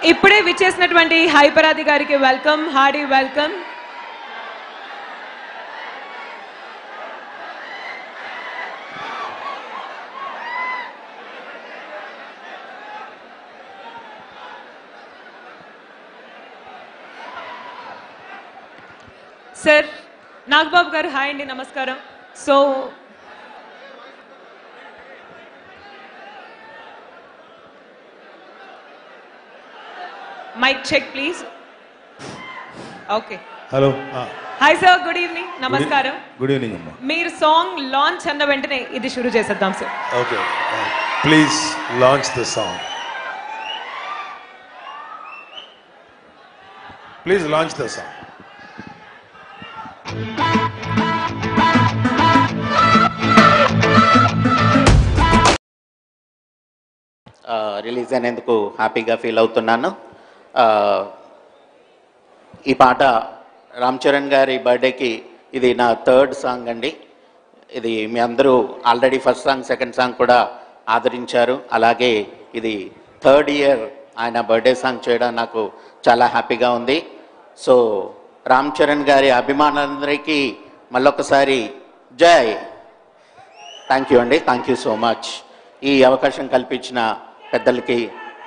ఇప్పుడే విచ్చేసినటువంటి హైపరాది గారికి welcome hearty welcome sir Nagababu garu hi అండి నమస్కారం so mic check please okay hello hi sir good evening నమస్కారం గుడ్ ఈవినింగ్ అమ్మా మీరు సాంగ్ లాంచ్ అన్న వెంటనే ఇది షురూ చేసేద్దాం sir okay please launch the song please launch the song ఆ, రిలీజ్ అయినందుకు హ్యాపీగా ఫీల్ అవుతున్నాను ఆ, ఈ పాట రామ్ చరణ్ గారి బర్త్డేకి ఇది నా థర్డ్ సాంగ్ అండి ఇది మీ అందరూ already first song second song కూడా ఆదరించారు అలాగే ఇది థర్డ్ ఇయర్ ఆయన బర్త్డే సాంగ్ చేయడం నాకు చాలా హ్యాపీగా ఉంది సో రామ్ చరణ్ గారి అభిమానులందరికీ మళ్ళొకసారి జై థ్యాంక్ యూ అండి థ్యాంక్ యూ సో మచ్ ఈ అవకాశం కల్పించిన పెద్దలకి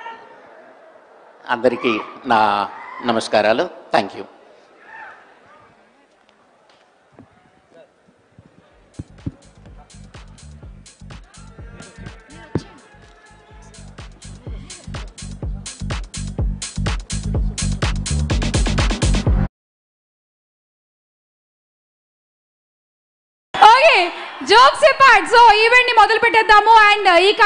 అందరికీ నా నమస్కారాలు thank you okay jokes part so event ని మొదలు పెట్టేద్దాము అండ్ ఈ